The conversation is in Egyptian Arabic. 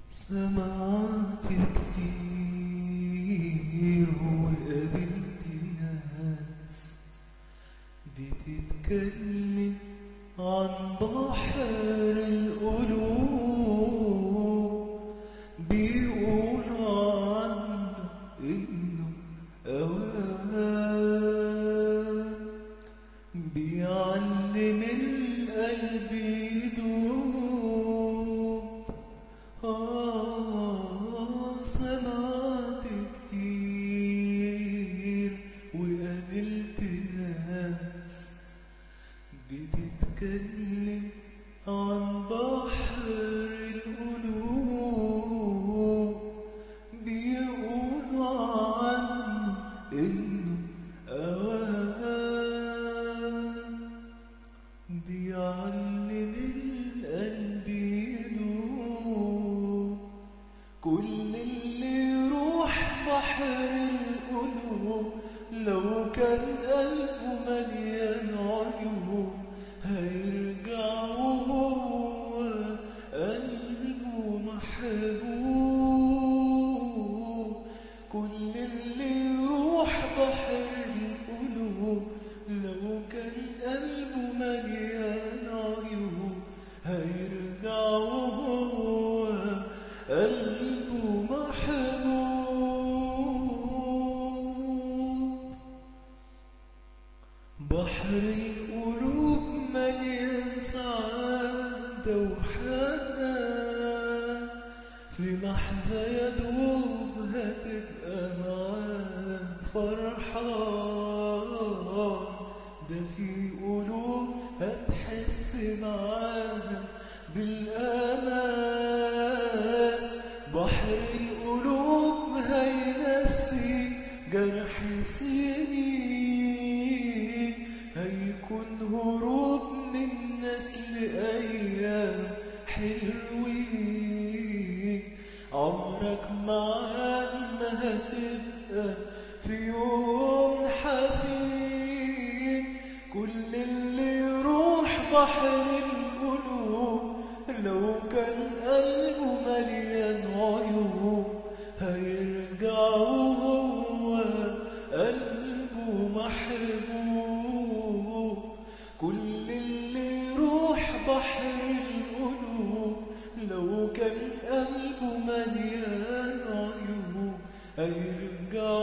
سمعت كتير وقابلت ناس بتتكلم عن بحر القلوب بيقولوا عنه انه اوان بيعلم القلب يدوب آه سمعت كتير وقابلت ناس بتتكلم عن بحر القلوب بيقولوا عنه إنه أوان بيعلم القلب يدوب كل اللي يروح بحر القلوب لو كان قلبه مليان عيوب هيرجع وهو قلبه محبوب كل اللي يروح بحر القلوب لو كان قلبه مليان عيوب هيرجع وهو قلبه محبوب بحر القلوب مليان سعادة وحنان في لحظة يا دوب هتبقى معاه فرحان ده في قلوب هتحس معاها بالأمان بحر القلوب هينسي جرح سنين هيكون هروب من نسل أيام حلوين عمرك معاه ما هتبقى في يوم حزين كل اللي يروح بحر القلوب لو كان قلبه مليان عيوب هيرجع وهو قلبه محبوب كل اللي يروح بحر القلوب لو كان قلبه مليان عيوب هيرجع